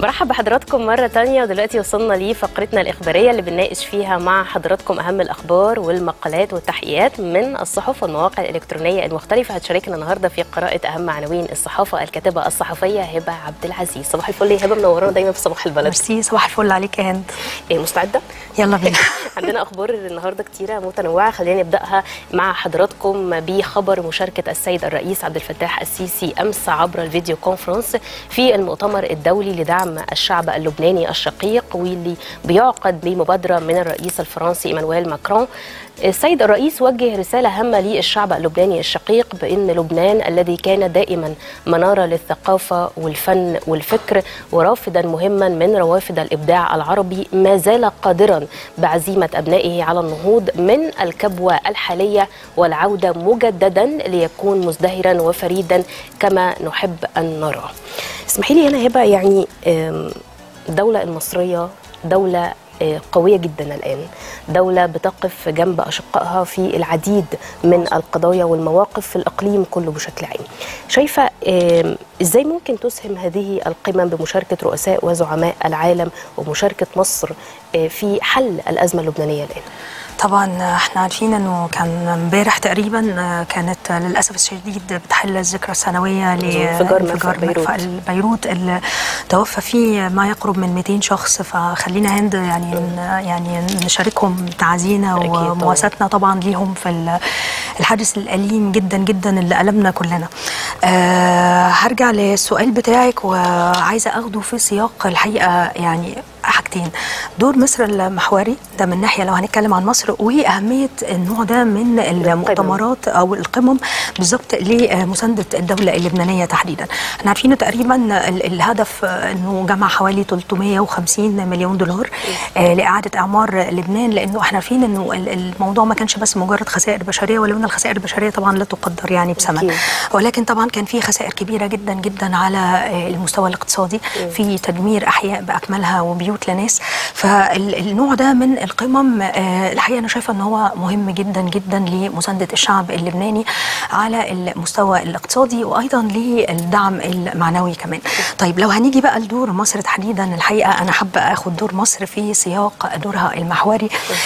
برحب بحضراتكم مرة تانية ودلوقتي وصلنا لفقرتنا الإخبارية اللي بنناقش فيها مع حضراتكم أهم الأخبار والمقالات والتحقيقات من الصحف والمواقع الإلكترونية المختلفة هتشاركنا النهاردة في قراءة أهم عناوين الصحافة الكاتبة الصحفية هبة عبد العزيز صباح الفل يا هبة منورانا دايما في صباح البلد ميرسي صباح الفل عليك يا هند إيه مستعدة؟ يلا بينا عندنا اخبار النهارده كتيره متنوعه خلينا نبداها مع حضراتكم بخبر مشاركه السيد الرئيس عبد الفتاح السيسي امس عبر الفيديو كونفرنس في المؤتمر الدولي لدعم الشعب اللبناني الشقيق واللي بيعقد بمبادره من الرئيس الفرنسي ايمانويل ماكرون السيد الرئيس وجه رسالة هامة للشعب اللبناني الشقيق بأن لبنان الذي كان دائما منارة للثقافة والفن والفكر ورافدا مهما من روافد الإبداع العربي ما زال قادرا بعزيمة أبنائه على النهوض من الكبوة الحالية والعودة مجددا ليكون مزدهرا وفريدا كما نحب أن نرى اسمحي لي هنا هبة يعني الدولة المصرية دولة قوية جدا الآن دولة بتقف جنب أشقائها في العديد من القضايا والمواقف في الإقليم كله بشكل عام شايفة إزاي ممكن تسهم هذه القمم بمشاركة رؤساء وزعماء العالم ومشاركة مصر في حل الأزمة اللبنانية الآن طبعا احنا عارفين انه كان امبارح تقريبا كانت للاسف الشديد بتحل الذكرى السنويه لانفجار مرفأ بيروت. بيروت اللي توفى فيه ما يقرب من 200 شخص فخلينا هند يعني يعني نشاركهم تعزينا ومواساتنا طبعا ليهم في الحادث الاليم جدا جدا اللي ألمنا كلنا. أه هرجع للسؤال بتاعك وعايزه اخده في سياق الحقيقه يعني حاجتين دور مصر المحوري ده من ناحيه لو هنتكلم عن مصر واهميه النوع ده من المؤتمرات او القمم بالظبط لمسانده الدوله اللبنانيه تحديدا احنا عارفين تقريبا الهدف انه جمع حوالي 350 مليون دولار آه لاعاده اعمار لبنان لانه احنا عارفين انه الموضوع ما كانش بس مجرد خسائر بشريه ولو ان الخسائر البشريه طبعا لا تقدر يعني بثمن ولكن طبعا كان في خسائر كبيره جدا جدا على المستوى الاقتصادي في تدمير احياء باكملها وبيوت بيوت لناس فالنوع ده من القمم الحقيقه انا شايفه ان هو مهم جدا جدا لمسانده الشعب اللبناني على المستوى الاقتصادي وايضا للدعم المعنوي كمان. طيب لو هنيجي بقى لدور مصر تحديدا الحقيقه انا حابه اخد دور مصر في سياق دورها المحوري.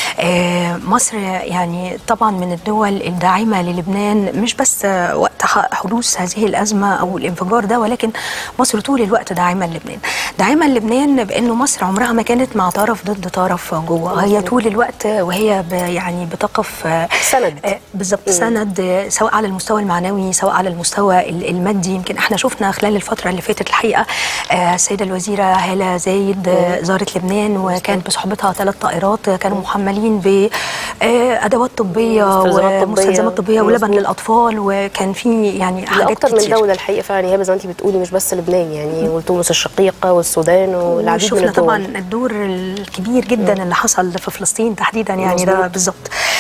مصر يعني طبعا من الدول الداعمه للبنان مش بس وقت حدوث هذه الازمه او الانفجار ده ولكن مصر طول الوقت داعمه للبنان. داعمه للبنان بانه مصر عمرها ما كانت مع طرف ضد طرف جوه هي طول الوقت وهي يعني بتقف سند بالظبط سند سواء على المستوى المعنوي سواء على المستوى المادي يمكن احنا شفنا خلال الفتره اللي فاتت الحقيقه السيده الوزيره هاله زايد زارت لبنان وكانت بصحبتها ثلاث طائرات كانوا محملين بادوات طبيه ومستلزمات طبيه ولبن للاطفال وكان في يعني حاجات اكتر كتير. من دوله الحقيقه فعلا هي زي ما انت بتقولي مش بس لبنان يعني وتونس الشقيقه والسودان والعديد من الدول طبعا الدور الكبير جدا اللي حصل في فلسطين تحديدا يعني ده بالظبط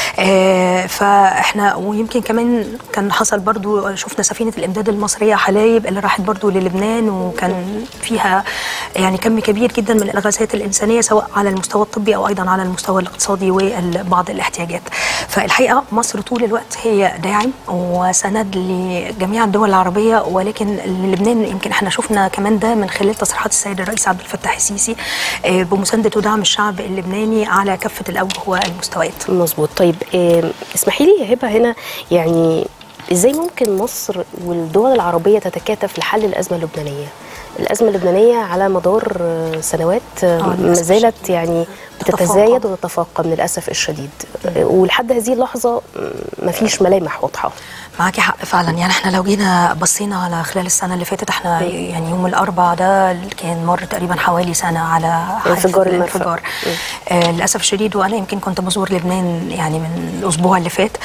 آه فاحنا ويمكن كمان كان حصل برضو شفنا سفينه الامداد المصريه حلايب اللي راحت برضو للبنان وكان فيها يعني كم كبير جدا من الاغاثات الانسانيه سواء على المستوى الطبي او ايضا على المستوى الاقتصادي وبعض الاحتياجات فالحقيقه مصر طول الوقت هي داعم وسند لجميع الدول العربيه ولكن لبنان يمكن احنا شفنا كمان ده من خلال تصريحات السيد الرئيس عبد الفتاح السيسي بمسانده ودعم الشعب اللبناني على كافه الاوجه والمستويات. مظبوط طيب اسمحي لي يا هبه هنا يعني ازاي ممكن مصر والدول العربيه تتكاتف لحل الازمه اللبنانيه؟ الازمه اللبنانيه على مدار سنوات ما زالت يعني بتتزايد وتتفاقم للاسف الشديد ولحد هذه اللحظه ما فيش ملامح واضحه معاكي حق فعلا يعني احنا لو جينا بصينا على خلال السنه اللي فاتت احنا يعني يوم الاربعاء ده كان مر تقريبا حوالي سنه على انفجار الانفجار آه للاسف الشديد وانا يمكن كنت بزور لبنان يعني من الاسبوع اللي فات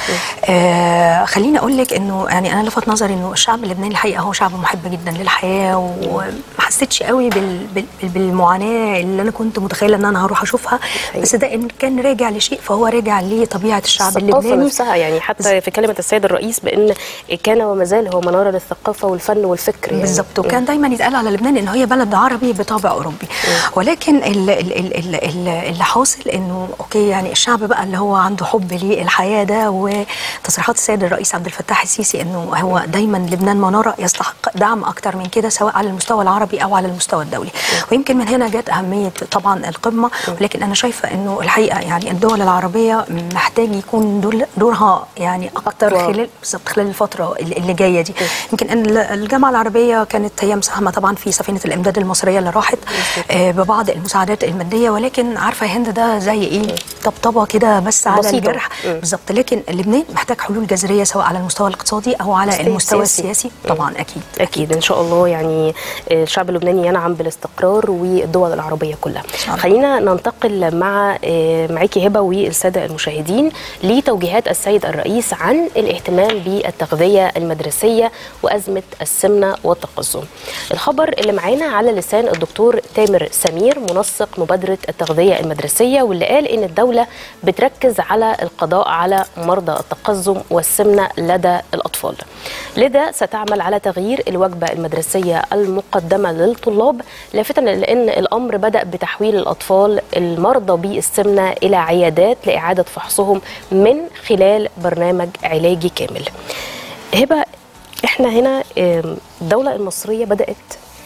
آه خليني اقول لك انه يعني انا لفت نظري انه الشعب اللبناني الحقيقه هو شعب محب جدا للحياه وما حسيتش قوي بال بال بالمعاناه اللي انا كنت متخيله ان انا هروح اشوفها بس ده ان كان راجع لشيء فهو راجع لطبيعه الشعب اللبناني نفسها يعني حتى في كلمه السيد الرئيس بان كان وما زال هو مناره للثقافه والفن والفكر يعني. بالظبط وكان دايما يتقال على لبنان ان هي بلد عربي بطابع اوروبي م. ولكن ال ال ال ال ال اللي حاصل انه اوكي يعني الشعب بقى اللي هو عنده حب للحياه ده وتصريحات السيد الرئيس عبد الفتاح السيسي انه هو دايما لبنان مناره يستحق دعم اكتر من كده سواء على المستوى المستوى العربي او على المستوى الدولي ويمكن من هنا جت اهميه طبعا القمه ولكن انا شايفه انه الحقيقه يعني الدول العربيه محتاج يكون دور دورها يعني اكتر خلال بالظبط خلال الفتره اللي جايه دي يمكن ان الجامعه العربيه كانت هي مساهمه طبعا في سفينه الامداد المصريه اللي راحت آه ببعض المساعدات الماديه ولكن عارفه هند ده زي ايه طبطبه كده بس على بسيطة. الجرح بالظبط لكن لبنان محتاج حلول جذريه سواء على المستوى الاقتصادي او على المستوى سياسي. السياسي طبعا اكيد اكيد ان شاء الله يعني الشعب اللبناني ينعم بالاستقرار والدول العربيه كلها خلينا ننتقل مع معاكي هبه والساده المشاهدين لتوجيهات السيد الرئيس عن الاهتمام بالتغذيه المدرسيه وازمه السمنه والتقزم الخبر اللي معانا على لسان الدكتور تامر سمير منسق مبادره التغذيه المدرسيه واللي قال ان الدوله بتركز على القضاء على مرضى التقزم والسمنه لدى الاطفال لذا ستعمل على تغيير الوجبه المدرسيه المقدمه للطلاب لافتا لان الامر بدا بتحويل الاطفال المرضى بالسمنه الى عيادات لاعاده فحصهم من خلال برنامج علاجي كامل هبه احنا هنا الدوله المصريه بدات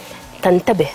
تنتبه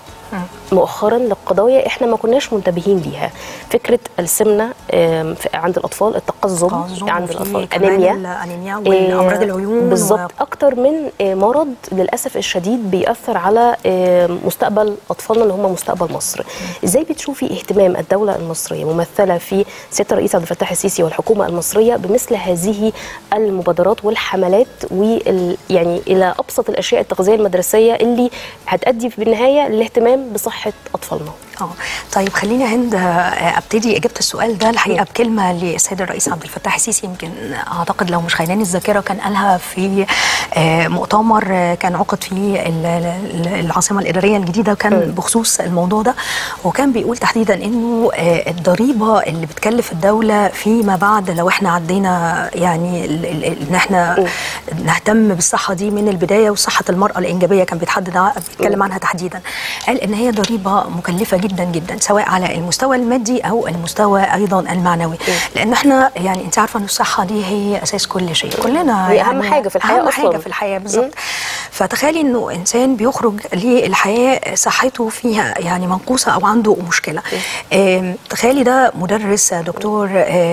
مؤخرا لقضايا احنا ما كناش منتبهين ليها فكره السمنه عند الاطفال التقزم عند الاطفال انيميا الانيميا والامراض العيون بالظبط اكتر من مرض للاسف الشديد بيأثر على مستقبل اطفالنا اللي هم مستقبل مصر ازاي بتشوفي اهتمام الدوله المصريه ممثله في سياده الرئيس عبد الفتاح السيسي والحكومه المصريه بمثل هذه المبادرات والحملات وال يعني الى ابسط الاشياء التغذيه المدرسيه اللي هتؤدي بالنهايه للاهتمام بصحه اطفالنا اه طيب خليني هند ابتدي اجابه السؤال ده الحقيقه بكلمه للسيد الرئيس عبد الفتاح السيسي يمكن اعتقد لو مش خيناني الذاكره كان قالها في مؤتمر كان عقد في العاصمه الاداريه الجديده كان بخصوص الموضوع ده وكان بيقول تحديدا انه الضريبه اللي بتكلف الدوله فيما بعد لو احنا عدينا يعني ان احنا نهتم بالصحه دي من البدايه وصحه المراه الانجابيه كان بيتحدد بيتكلم عنها تحديدا قال ان هي ضريبه مكلفه جدا جدا سواء على المستوى المادي او المستوى ايضا المعنوي لان احنا يعني انت عارفه ان الصحه دي هي اساس كل شيء كلنا هي اهم حاجه في الحياه اهم حاجه في الحياه بالظبط فتخيلي انه انسان بيخرج للحياه صحته فيها يعني منقوصه او عنده مشكله تخيلي ده مدرس دكتور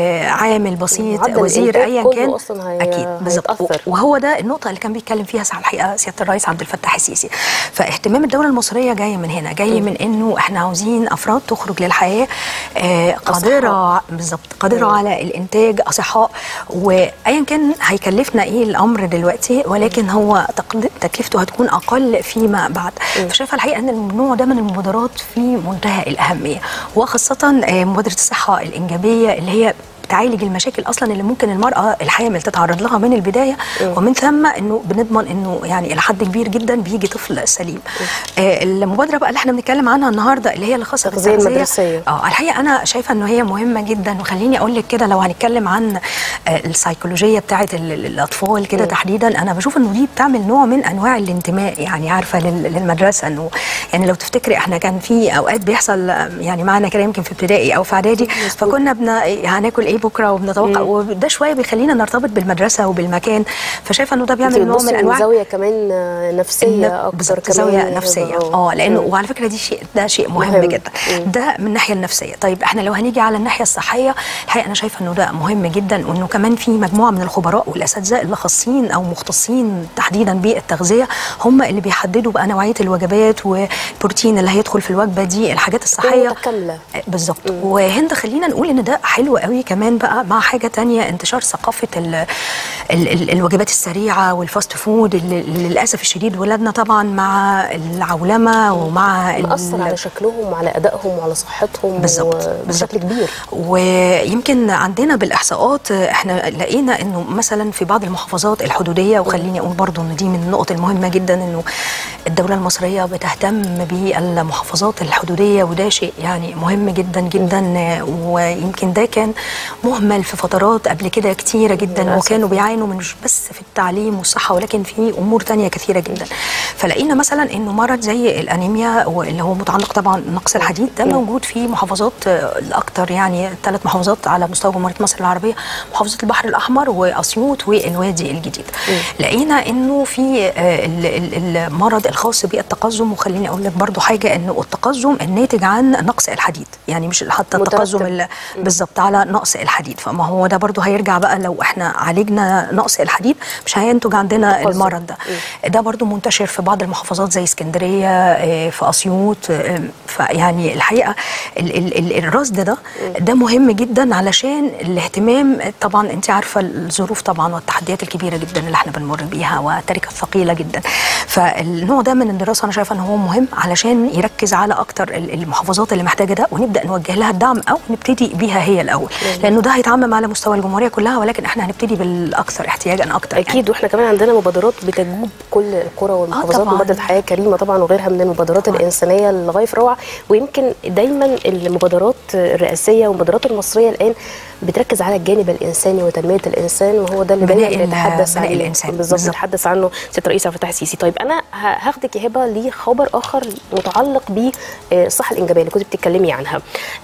عامل بسيط وزير ايا كان اكيد بالظبط وهو ده النقطه اللي كان بيتكلم فيها الحقيقه سياده الرئيس عبد الفتاح السيسي فاهتمام الدوله المصريه جاي من هنا جاي من انه احنا عاوزين افراد تخرج للحياه آه قادره بالظبط قادره مم. على الانتاج اصحاء وايا كان هيكلفنا ايه الامر دلوقتي ولكن هو تكلفته هتكون اقل فيما بعد مم. فشايفه الحقيقه ان النوع ده من المبادرات في منتهى الاهميه وخاصه آه مبادره الصحه الانجابيه اللي هي تعالج المشاكل اصلا اللي ممكن المراه الحامل تتعرض لها من البدايه م. ومن ثم انه بنضمن انه يعني الى حد كبير جدا بيجي طفل سليم آه المبادره بقى اللي احنا بنتكلم عنها النهارده اللي هي اللي خاصه بالتغذيه المدرسيه اه الحقيقه انا شايفه انه هي مهمه جدا وخليني اقول لك كده لو هنتكلم عن آه السيكولوجيه بتاعه الاطفال كده تحديدا انا بشوف انه دي بتعمل نوع من انواع الانتماء يعني عارفه للمدرسه انه يعني لو تفتكري احنا كان في اوقات بيحصل يعني معنا كده يمكن في ابتدائي او في اعدادي فكنا بن هناكل ايه بكره وبنتوقع وده شويه بيخلينا نرتبط بالمدرسه وبالمكان فشايفه انه ده بيعمل نوع من انواع زاويه كمان نفسيه اكتر كمان زاويه نفسيه اه لانه وعلى فكره دي شيء ده شيء مهم, مهم. جدا مم. ده من الناحيه النفسيه طيب احنا لو هنيجي على الناحيه الصحيه الحقيقه انا شايفه انه ده مهم جدا وانه كمان في مجموعه من الخبراء والاساتذه اللي خاصين او مختصين تحديدا بالتغذيه هم اللي بيحددوا بقى نوعيه الوجبات والبروتين اللي هيدخل في الوجبه دي الحاجات الصحيه متكامله بالظبط وهند خلينا نقول ان ده حلو قوي كمان بقى مع حاجه تانية انتشار ثقافه ال ال ال الوجبات السريعه والفاست فود اللي للاسف الشديد ولادنا طبعا مع العولمه ومع مأثر على شكلهم وعلى ادائهم وعلى صحتهم بالظبط بشكل كبير ويمكن عندنا بالاحصاءات احنا لقينا انه مثلا في بعض المحافظات الحدوديه وخليني اقول برضو ان دي من النقط المهمه جدا انه الدوله المصريه بتهتم بالمحافظات الحدوديه وده شيء يعني مهم جدا جدا ويمكن ده كان مهمل في فترات قبل كده كتيره جدا للأسف. وكانوا بيعانوا من مش بس في التعليم والصحه ولكن في امور تانية كثيره جدا فلقينا مثلا انه مرض زي الانيميا واللي هو متعلق طبعا نقص الحديد ده موجود في محافظات آه، الاكثر يعني ثلاث محافظات على مستوى جمهوريه مصر العربيه محافظه البحر الاحمر واسيوط والوادي الجديد لقينا انه في آه، ال- ال- المرض الخاص بالتقزم وخليني اقول لك برضو حاجه انه التقزم الناتج عن نقص الحديد يعني مش حتى مترتب. التقزم ال- بالظبط على نقص الحديد فما هو ده برضو هيرجع بقى لو احنا عالجنا نقص الحديد مش هينتج عندنا تقزم. المرض ده ده برضو منتشر في بعض المحافظات زي اسكندريه آه، في اسيوط آه، فيعني الحقيقه ال- ال- ال- الرصد ده ده مهم جدا علشان الاهتمام طبعا انت عارفه الظروف طبعا والتحديات الكبيره جدا اللي احنا بنمر بيها والتركه الثقيله جدا فالنوع ده من الدراسه انا شايفه ان هو مهم علشان يركز على اكتر ال- المحافظات اللي محتاجه ده ونبدا نوجه لها الدعم او نبتدي بيها هي الاول لانه ده هيتعمم على مستوى الجمهوريه كلها ولكن احنا هنبتدي بالاكثر احتياجا اكتر يعني. اكيد واحنا كمان عندنا مبادرات بتجوب كل القرى والمحافظات طبعاً. مبادره حياه كريمه طبعا وغيرها من المبادرات طبعاً. الانسانيه الغايه في روعه ويمكن دايما المبادرات الرئاسيه والمبادرات المصريه الان بتركز على الجانب الانساني وتنميه الانسان وهو ده اللي بناء دايما ال- بيتحدث بناء عليه الإنسان. بالظبط بالظبط. بيتحدث عنه سياده الرئيس عبد الفتاح السيسي طيب انا ه- هاخدك يا هبه لخبر اخر متعلق بالصحه الانجابيه اللي كنت بتتكلمي عنها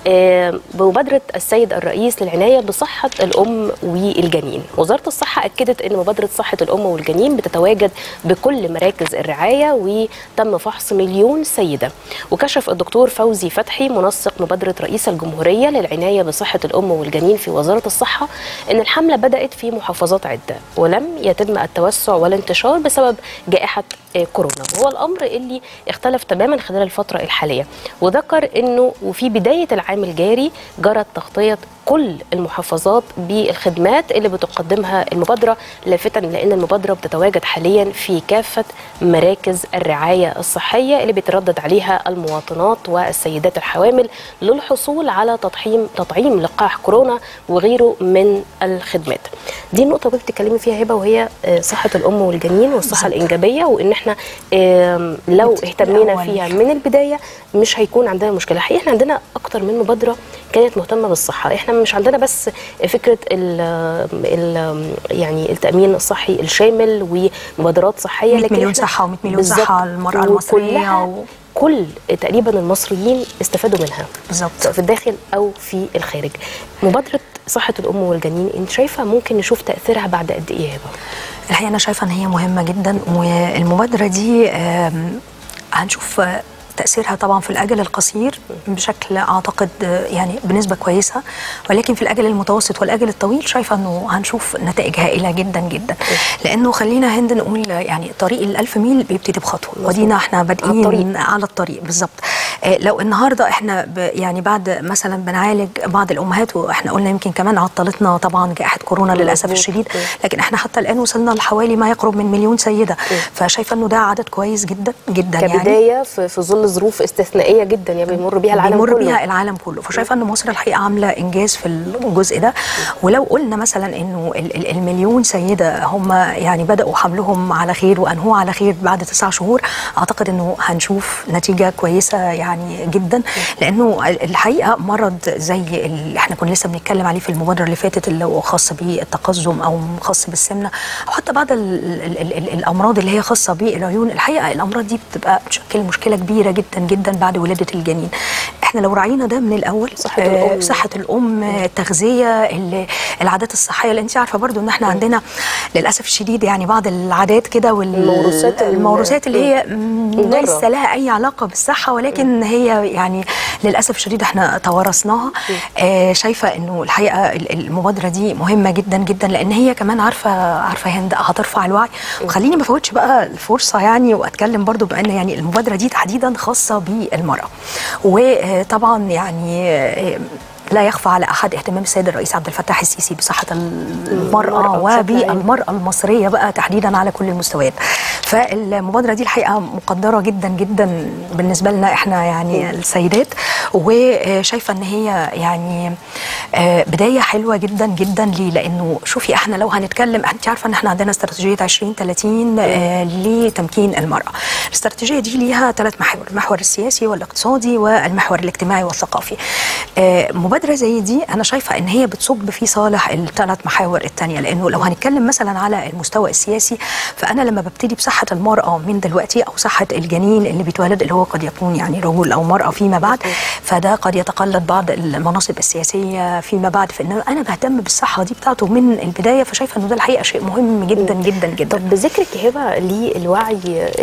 آه، بمبادره السيد الرئيس للعنايه بصحه الام والجنين وزاره الصحه اكدت ان مبادره صحه الام والجنين بتتواجد بكل مراكز الرعايه وتم فحص مليون سيده وكشف الدكتور فوزي فتحي منسق مبادره رئيس الجمهوريه للعنايه بصحه الام والجنين في وزاره الصحه ان الحمله بدات في محافظات عده ولم يتم التوسع والانتشار بسبب جائحه آه، كورونا وهو الامر اللي اختلف تماما خلال الفتره الحاليه وذكر انه وفي بدايه العام الجاري جرت تغطيه كل المحافظات بالخدمات اللي بتقدمها المبادره لافتا لان المبادره بتتواجد حاليا في كافه مراكز الرعايه الصحيه اللي بيتردد عليها المواطنات والسيدات الحوامل للحصول على تطعيم تطعيم لقاح كورونا وغيره من الخدمات. دي النقطه اللي بتتكلمي فيها هبه وهي آه، صحه الام والجنين والصحه الانجابيه وان احنا آم، لو نبتدي اهتمينا الأول. فيها من البدايه مش هيكون عندنا مشكله حقيقه احنا عندنا اكتر من مبادره كانت مهتمه بالصحه احنا مش عندنا بس فكره ال ال يعني التامين الصحي الشامل ومبادرات صحيه 100 لكن مليون إحنا صحة و100 مليون بالظبط صحة للمرأة المصرية وكلها و- كل تقريبا المصريين استفادوا منها بالظبط. سواء في الداخل او في الخارج مبادره صحه الام والجنين انت شايفه ممكن نشوف تاثيرها بعد قد ايه يا هبه الحقيقه انا شايفه ان هي مهمه جدا والمبادره دي آم، هنشوف آه، تاثيرها طبعا في الاجل القصير بشكل اعتقد آه، يعني بنسبه كويسه ولكن في الاجل المتوسط والاجل الطويل شايفه انه هنشوف نتائج هائله جدا جدا لانه خلينا هند نقول آه، يعني طريق الألف ميل بيبتدي بخطوه ودينا احنا بادئين الطريق. على الطريق بالظبط آه، لو النهارده احنا ب يعني بعد مثلا بنعالج بعض الامهات واحنا قلنا يمكن كمان عطلتنا طبعا جائحه كورونا للاسف مظبوط. الشديد لكن احنا حتى الان وصلنا لحوالي ما يقرب من مليون سيده فشايفه انه ده عدد كويس جدا جدا يعني كبدايه في, في ظل ظروف استثنائيه جدا يعني بيمر بيها العالم بيمر كله بيها العالم كله فشايفه ان مصر الحقيقه عامله انجاز في الجزء ده ولو قلنا مثلا انه ال- ال- المليون سيده هم يعني بداوا حملهم على خير وانهوا على خير بعد تسع شهور اعتقد انه هنشوف نتيجه كويسه يعني جدا لانه ال- الحقيقه مرض زي اللي احنا كنا لسه بنتكلم عليه في المبادره اللي فاتت اللي هو خاص بالتقزم او خاص بالسمنه او حتى بعض ال ال ال ال الامراض اللي هي خاصه بالعيون الحقيقه الامراض دي بتبقى بتشكل مشكله كبيره جدا جدا بعد ولاده الجنين احنا لو راعينا ده من الاول صحة آه، الأم. صحه الام آه، التغذيه ال- العادات الصحيه اللي انت عارفه برضو ان احنا عندنا للاسف الشديد يعني بعض العادات كده الموروثات ال- الموروثات اللي هي مم، مضرة. ليس لها اي علاقه بالصحه ولكن هي يعني للاسف الشديد احنا توارثناها آه شايفه انه الحقيقه ال- المبادره دي مهمه جدا جدا لان هي كمان عارفه عارفه هند هترفع الوعي وخليني ما افوتش بقى الفرصه يعني واتكلم برضو بان يعني المبادره دي تحديدا خاصه بالمراه وطبعا يعني آه، لا يخفى على احد اهتمام السيد الرئيس عبد الفتاح السيسي بصحه المراه المرأة بشكل عام. وبالمراه المصريه بقى تحديدا على كل المستويات فالمبادره دي الحقيقه مقدره جدا جدا بالنسبه لنا احنا يعني السيدات وشايفه ان هي يعني بدايه حلوه جدا جدا ليه لانه شوفي احنا لو هنتكلم انت عارفه ان احنا عندنا استراتيجيه 2030 لتمكين المراه الاستراتيجيه دي ليها ثلاث محاور المحور السياسي والاقتصادي والمحور الاجتماعي والثقافي مبادره زي دي انا شايفه ان هي بتصب في صالح الثلاث محاور الثانيه لانه لو هنتكلم مثلا على المستوى السياسي فانا لما ببتدي بصحه المراه من دلوقتي او صحه الجنين اللي بيتولد اللي هو قد يكون يعني رجل او مراه فيما بعد فده قد يتقلد بعض المناصب السياسيه فيما بعد فان انا بهتم بالصحه دي بتاعته من البدايه فشايفه انه ده الحقيقه شيء مهم جدا جدا جدا طب بذكرك هبه للوعي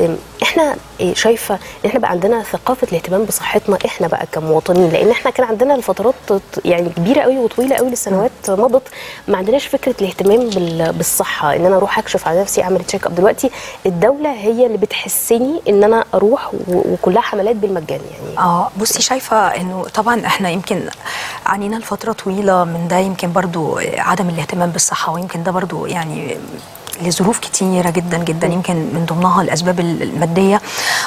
احنا شايفه ان احنا بقى عندنا ثقافه الاهتمام بصحتنا احنا بقى كمواطنين لان احنا كان عندنا لفترات يعني كبيره قوي وطويله قوي لسنوات مضت ما عندناش فكره الاهتمام بالصحه ان انا اروح اكشف على نفسي اعمل تشيك اب دلوقتي الدوله هي اللي بتحسني ان انا اروح وكلها حملات بالمجان يعني اه بصي شايفه انه طبعا احنا يمكن عانينا لفتره طويله من ده يمكن برضو عدم الاهتمام بالصحه ويمكن ده برضو يعني لظروف كتيره جدا جدا يمكن من ضمنها الاسباب الماديه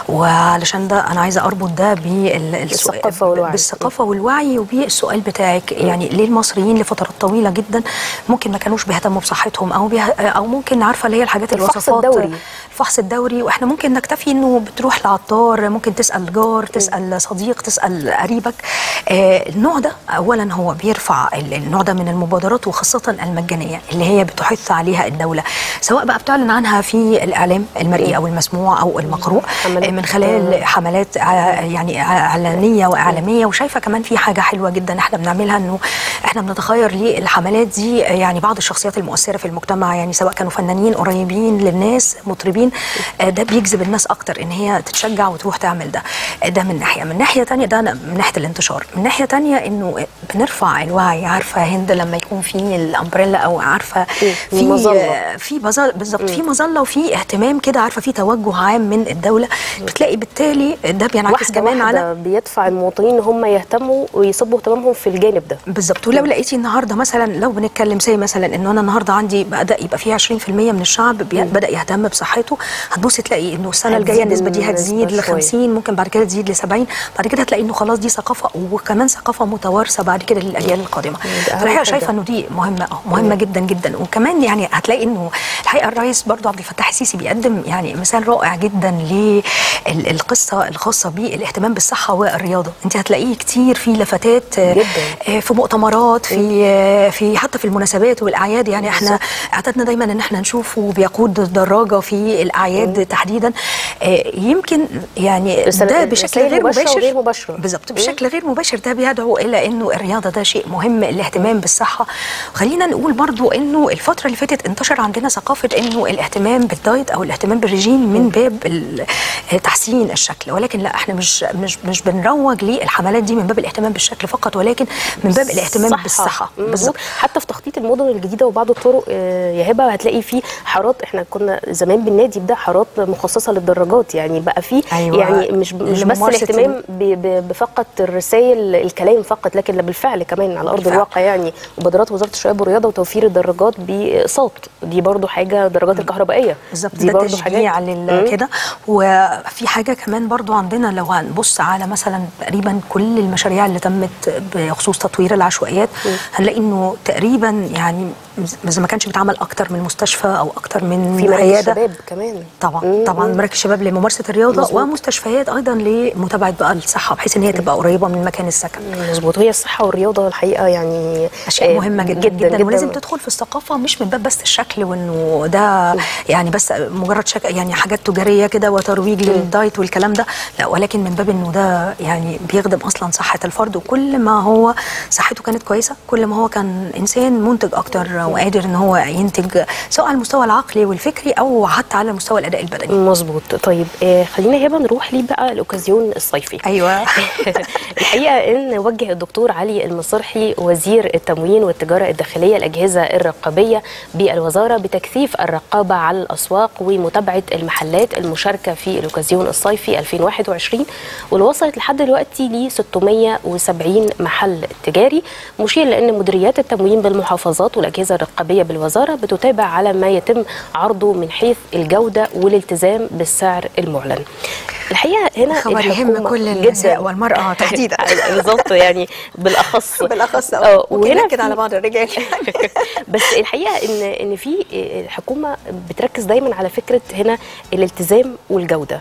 وعلشان ده انا عايزه اربط ده بالثقافه والوعي بالثقافه والوعي وبالسؤال بتاعك يعني ليه المصريين لفترات طويله جدا ممكن ما كانوش بيهتموا بصحتهم او بيه او ممكن عارفه اللي هي الحاجات الفحص الدوري الفحص الدوري واحنا ممكن نكتفي انه بتروح لعطار ممكن تسال جار تسال صديق تسال قريبك آه النوع ده اولا هو بيرفع النوع ده من المبادرات وخاصه المجانيه اللي هي بتحث عليها الدوله سواء بقى بتعلن عنها في الاعلام المرئي او المسموع او المقروء من خلال حملات يعني اعلانيه واعلاميه وشايفه كمان في حاجه حلوه جدا احنا بنعملها انه احنا بنتخير للحملات دي يعني بعض الشخصيات المؤثره في المجتمع يعني سواء كانوا فنانين قريبين للناس مطربين ده بيجذب الناس اكتر ان هي تتشجع وتروح تعمل ده ده من ناحيه من ناحيه ثانيه ده من ناحيه الانتشار من ناحيه ثانيه انه بنرفع الوعي عارفه هند لما يكون في الامبريلا او عارفه في في بالظبط في مظله وفي اهتمام كده عارفه في توجه عام من الدوله بتلاقي بالتالي ده بينعكس كمان على بيدفع المواطنين ان هم يهتموا ويصبوا اهتمامهم في الجانب ده بالظبط ولو لقيتي النهارده مثلا لو بنتكلم زي مثلا انه انا النهارده عندي بدا يبقى في 20% من الشعب بدا يهتم بصحته هتبصي تلاقي انه السنه الجايه النسبه دي هتزيد ل 50 ممكن بعد كده تزيد ل 70 بعد كده هتلاقي انه خلاص دي ثقافه وكمان ثقافه متوارثه بعد كده للاجيال القادمه فالحقيقه شايفه انه دي مهمه اه مهمه جدا جدا وكمان يعني هتلاقي انه الحقيقه الرئيس برضو عبد الفتاح السيسي بيقدم يعني مثال رائع جدا للقصه الخاصه بالاهتمام بالصحه والرياضه انت هتلاقيه كتير في لفتات جدا. في مؤتمرات في في حتى في المناسبات والاعياد يعني احنا اعتدنا دايما ان احنا نشوفه بيقود الدراجه في الاعياد تحديدا يمكن يعني ده بشكل غير مباشر مباشر بالظبط بشكل غير مباشر ده بيدعو الى انه الرياضه ده شيء مهم الاهتمام بالصحه خلينا نقول برضو انه الفتره اللي فاتت انتشر عندنا ثقافه انه الاهتمام بالدايت او الاهتمام بالرجيم من باب تحسين الشكل ولكن لا احنا مش مش مش بنروج للحملات دي من باب الاهتمام بالشكل فقط ولكن من باب الاهتمام صحة. بالصحه بالظبط حتى في تخطيط المدن الجديده وبعض الطرق يا هبه هتلاقي في حارات احنا كنا زمان بالنادي بده حارات مخصصه للدراجات يعني بقى في أيوة. يعني مش مش بس الاهتمام بفقط الرسائل الكلام فقط لكن لا بالفعل كمان على ارض بالفعل. الواقع يعني مبادرات وزاره الشباب والرياضه وتوفير الدراجات باقساط دي برضو حاجه الدراجات الكهربائيه بالظبط دي برضو تشجيع كده وفي حاجه كمان برضو عندنا لو هنبص على مثلا تقريبا كل المشاريع اللي تمت بخصوص تطوير العشوائيات م. هنلاقي انه تقريبا يعني اذا ما كانش بيتعمل اكتر من مستشفى او اكتر من في مراكز عياده شباب كمان طبعا مم. طبعا مم. مراكز شباب لممارسه الرياضه مظبوط. ومستشفيات ايضا لمتابعه بقى الصحه بحيث ان هي تبقى قريبه من مكان السكن مظبوط وهي الصحه والرياضه الحقيقه يعني اشياء آه، مهمه جدا جدا, جدا, جدا ولازم تدخل في الثقافه مش من باب بس الشكل وانه ده يعني بس مجرد شك يعني حاجات تجاريه كده وترويج للدايت والكلام ده لا ولكن من باب انه ده يعني بيخدم اصلا صحه الفرد وكل ما هو صحته كانت كويسه كل ما هو كان انسان منتج اكتر وقادر ان هو ينتج سواء على المستوى العقلي والفكري او حتى على مستوى الاداء البدني مظبوط طيب آه خلينا هبه نروح ليه بقى الاوكازيون الصيفي ايوه الحقيقه ان وجه الدكتور علي المصرحي وزير التموين والتجاره الداخليه الاجهزه الرقابيه بالوزاره بتكثيف الرقابه على الاسواق ومتابعه المحلات المشاركه في الاوكازيون الصيفي 2021 واللي وصلت لحد دلوقتي ل 670 محل تجاري مشير لان مديريات التموين بالمحافظات والاجهزه الرقابيه بالوزاره بتتابع على ما يتم عرضه من حيث الجوده والالتزام بالسعر المعلن الحقيقه هنا خبر يهم كل النساء والمراه تحديدا بالظبط يعني بالاخص بالاخص اه وهنا كده على بعض الرجال بس الحقيقه ان ان في الحكومه بتركز دايما على فكره هنا الالتزام والجوده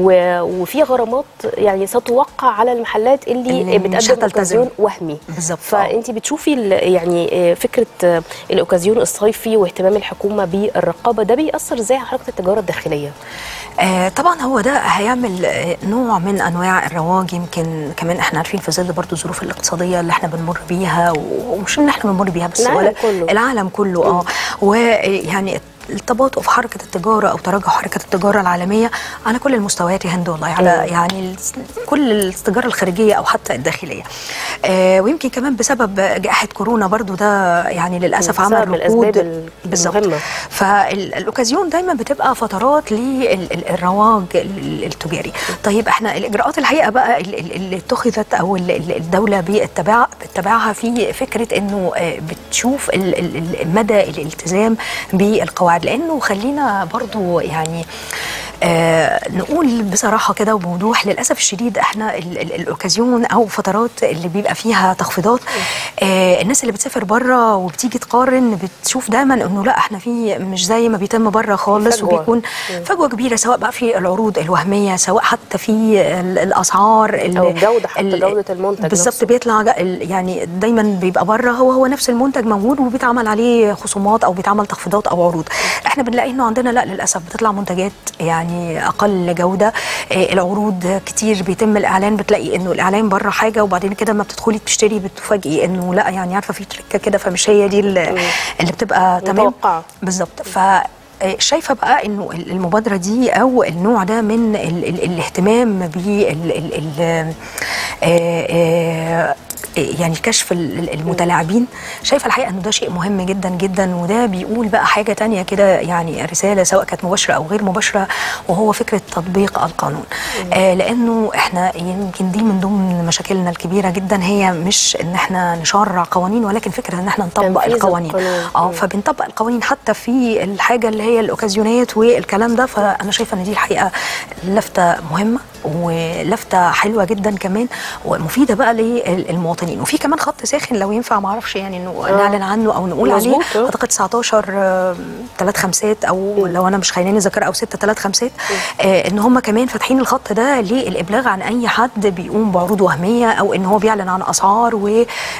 وفي غرامات يعني ستوقع على المحلات اللي, اللي بتقدم اوكازيون وهمي بالظبط فانت بتشوفي يعني فكره الاوكازيون الصيفي واهتمام الحكومه بالرقابه ده بيأثر ازاي على حركه التجاره الداخليه؟ آه طبعا هو ده هيعمل نوع من انواع الرواج يمكن كمان احنا عارفين في ظل برضو الظروف الاقتصاديه اللي احنا بنمر بيها ومش ان احنا بنمر بيها بس العالم كله العالم كله اه ويعني التباطؤ في حركه التجاره او تراجع حركه التجاره العالميه على كل المستويات يا هند والله على يعني كل التجاره الخارجيه او حتى الداخليه آه ويمكن كمان بسبب جائحه كورونا برضو ده يعني للاسف عمل ركود بالظبط فالاوكازيون دايما بتبقى فترات للرواج التجاري طيب احنا الاجراءات الحقيقه بقى اللي اتخذت او الدوله بتتبعها في فكره انه بتشوف مدى الالتزام بالقواعد لانه خلينا برضو يعني آه نقول بصراحة كده وبوضوح للأسف الشديد احنا الأوكازيون أو فترات اللي بيبقى فيها تخفيضات آه الناس اللي بتسافر بره وبتيجي تقارن بتشوف دايما انه لا احنا في مش زي ما بيتم بره خالص فجوة. وبيكون فجوة كبيرة سواء بقى في العروض الوهمية سواء حتى في الأسعار أو الجودة حتى جودة المنتج بالظبط بيطلع يعني دايما بيبقى بره هو هو نفس المنتج موجود وبيتعمل عليه خصومات أو بيتعمل تخفيضات أو عروض احنا بنلاقي انه عندنا لا للأسف بتطلع منتجات يعني يعني اقل جوده آه العروض كتير بيتم الاعلان بتلاقي انه الاعلان بره حاجه وبعدين كده لما بتدخلي تشتري بتفاجئي انه لا يعني عارفه في تركه كده فمش هي دي اللي, اللي بتبقى تمام بالظبط ف شايفه بقى انه المبادره دي او النوع ده من ال ال الاهتمام بال يعني كشف المتلاعبين شايفه الحقيقه انه ده شيء مهم جدا جدا وده بيقول بقى حاجه تانية كده يعني رساله سواء كانت مباشره او غير مباشره وهو فكره تطبيق القانون آه لانه احنا يمكن دي من ضمن مشاكلنا الكبيره جدا هي مش ان احنا نشرع قوانين ولكن فكره ان احنا نطبق القوانين اه فبنطبق القوانين حتى في الحاجه اللي هي الاوكازيونات والكلام ده فانا شايفه ان دي الحقيقه لفته مهمه ولفته حلوه جدا كمان ومفيده بقى للمواطنين وفي كمان خط ساخن لو ينفع ما اعرفش يعني انه آه. نعلن عنه او نقول عليه اعتقد 19 ثلاث خمسات او لو انا مش خايناني ذاكره او 6 ثلاث خمسات آه ان هم كمان فاتحين الخط ده للابلاغ عن اي حد بيقوم بعروض وهميه او ان هو بيعلن عن اسعار و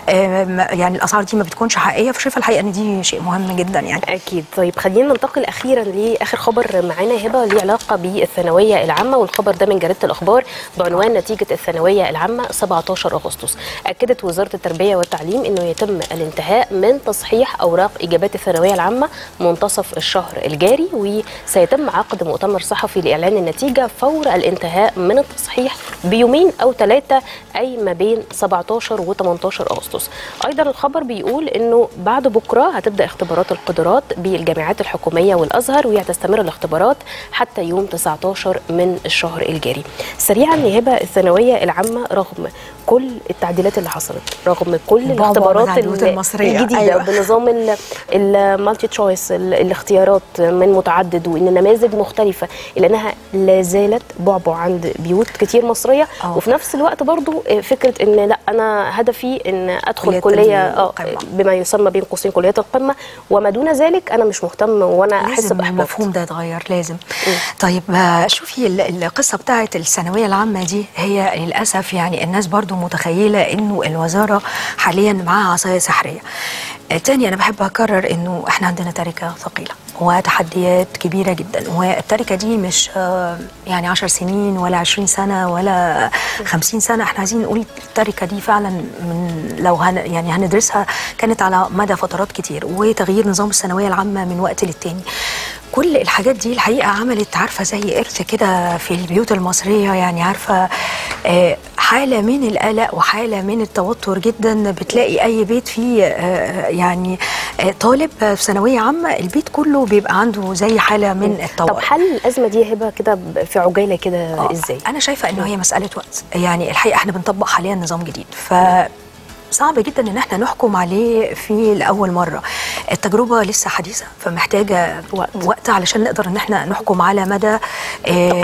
يعني الاسعار دي ما بتكونش حقيقيه فشايفه الحقيقه ان دي شيء مهم جدا يعني اكيد طيب خلينا ننتقل اخيرا لاخر خبر معانا هبه ليه علاقه بالثانويه العامه والخبر ده من جريده الاخبار بعنوان نتيجه الثانويه العامه 17 اغسطس اكدت وزاره التربيه والتعليم انه يتم الانتهاء من تصحيح اوراق اجابات الثانويه العامه منتصف الشهر الجاري وسيتم عقد مؤتمر صحفي لاعلان النتيجه فور الانتهاء من التصحيح بيومين او ثلاثه اي ما بين 17 و 18 اغسطس ايضا الخبر بيقول انه بعد بكره هتبدا اختبارات القدرات بالجامعات الحكوميه والازهر وهتستمر الاختبارات حتى يوم 19 من الشهر الجاري سريعا نهبه الثانويه العامه رغم كل التعديلات اللي حصلت رغم كل الاختبارات المصرية. الجديده أيوة. بنظام المالتي تشويس الاختيارات من متعدد وان النماذج مختلفه الا انها لا زالت بعبع عند بيوت كتير مصريه أوه. وفي نفس الوقت برضو فكره ان لا انا هدفي ان ادخل كليه بما يسمى بين قوسين كليات القمه وما دون ذلك انا مش مهتم وانا احس باحباط المفهوم ده يتغير لازم م. طيب شوفي القصه بتاعت الثانويه العامه دي هي للاسف يعني الناس برضو متخيله انه الوزاره حاليا معاها عصايه سحريه تاني انا بحب اكرر انه احنا عندنا تركه ثقيله وتحديات كبيره جدا والتركه دي مش يعني 10 سنين ولا 20 سنه ولا 50 سنه احنا عايزين نقول التركه دي فعلا من لو هن يعني هندرسها كانت على مدى فترات كتير وتغيير نظام الثانويه العامه من وقت للتاني كل الحاجات دي الحقيقه عملت عارفه زي ارث كده في البيوت المصريه يعني عارفه آه حاله من القلق وحاله من التوتر جدا بتلاقي اي بيت فيه آه يعني آه طالب في ثانويه عامه البيت كله بيبقى عنده زي حاله من الطوارئ طب حل الازمه دي هبه كده في عجاله كده ازاي انا شايفه انه هي مساله وقت يعني الحقيقه احنا بنطبق حاليا نظام جديد ف صعب جدا ان احنا نحكم عليه في لاول مره التجربه لسه حديثه فمحتاجه وقت, وقت علشان نقدر ان احنا نحكم على مدى تقييمها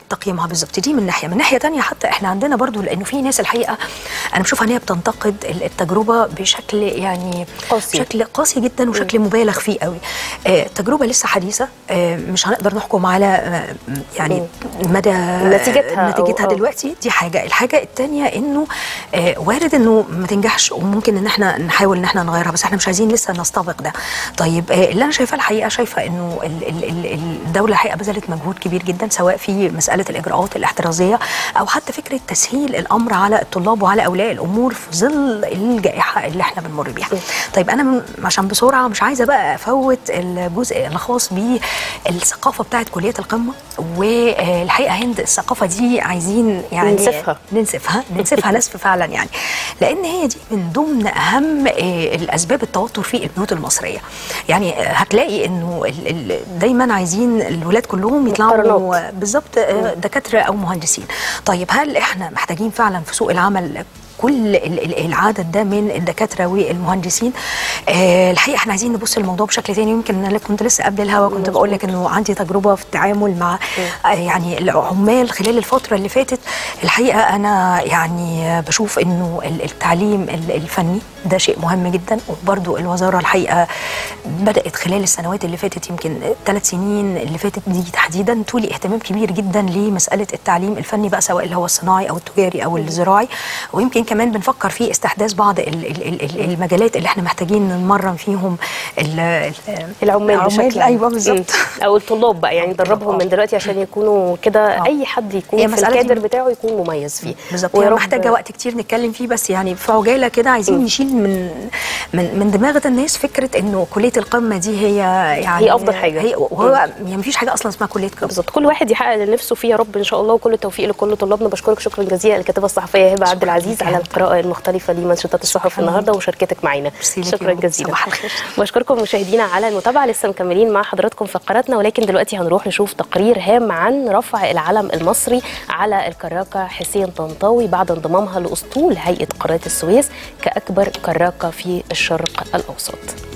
تقييمها بالظبط دي من ناحيه من ناحيه تانية حتى احنا عندنا برضو لانه في ناس الحقيقه انا بشوفها ان هي بتنتقد التجربه بشكل يعني قاسي. بشكل قاسي جدا وشكل مبالغ فيه قوي آه تجربه لسه حديثه آه مش هنقدر نحكم على آه يعني مدى نتيجتها أو- نتيجتها أو. دلوقتي دي حاجه الحاجه الثانيه انه آه وارد انه ما تنجحش وممكن ان احنا نحاول ان احنا نغيرها بس احنا مش عايزين لسه نستبق ده طيب آه اللي انا شايفاه الحقيقه شايفه انه ال- ال- ال- الدوله الحقيقه بذلت مجهود كبير جدا سواء في مساله الاجراءات الاحترازيه او حتى فكره تسهيل الامر على الطلاب وعلى اولياء الامور في ظل الجائحه اللي احنا بنمر بيها طيب انا م- عشان بسرعه مش عايزه بقى افوت الجزء الخاص بالثقافه بتاعت كليه القمه والحقيقه هند الثقافه دي عايزين يعني ننسفها. ننسفها ننسفها نسف فعلا يعني لان هي دي من ضمن اهم آه، الاسباب التوتر في البيوت المصريه يعني آه، هتلاقي انه ال- ال- دايما عايزين الولاد كلهم يطلعوا مقارنات. بالظبط آه، دكاتره او مهندسين طيب هل احنا محتاجين فعلا في سوق العمل كل ال- ال- العدد ده من الدكاتره والمهندسين آه الحقيقه احنا عايزين نبص للموضوع بشكل تاني يمكن انا كنت لسه قبل الهوا كنت بقول لك انه عندي تجربه في التعامل مع آه يعني العمال خلال الفتره اللي فاتت الحقيقه انا يعني آه، بشوف انه ال- التعليم ال- الفني ده شيء مهم جدا وبرده الوزاره الحقيقه بدات خلال السنوات اللي فاتت يمكن ثلاث سنين اللي فاتت دي تحديدا تولي اهتمام كبير جدا لمساله التعليم الفني بقى سواء اللي هو الصناعي او التجاري او الزراعي ويمكن كمان بنفكر في استحداث بعض ال- ال- ال- ال- المجالات اللي احنا محتاجين نمرن فيهم ال- ال- العمال بشكل عام. ايوه بالظبط مم. او الطلاب بقى يعني ندربهم من دلوقتي عشان يكونوا كده آه. اي حد هي يكون في مسألة دي- الكادر بتاعه يكون مميز فيه بالظبط ويا هي رب- محتاجه وقت كتير نتكلم فيه بس يعني في عجاله كده عايزين نشيل من من من دماغ الناس فكره انه كليه القمه دي هي يعني هي أفضل حاجة. هي وهو يعني مفيش حاجه اصلا اسمها كليه قمه بالظبط كل واحد يحقق اللي نفسه فيه يا رب ان شاء الله وكل التوفيق لكل طلابنا بشكرك شكرا جزيلا الكاتبه الصحفيه هبه عبد العزيز لك يا على هبة. القراءه المختلفه لمنشطات الصحف النهارده ومشاركتك معانا ميرسي لك يا شكرا هبة. جزيلا صباح الخير. بشكركم مشاهدينا على المتابعه لسه مكملين مع حضراتكم فقراتنا ولكن دلوقتي هنروح نشوف تقرير هام عن رفع العلم المصري على الكراكه حسين طنطاوي بعد انضمامها لاسطول هيئه قناه السويس كاكبر كراكه في الشرق الاوسط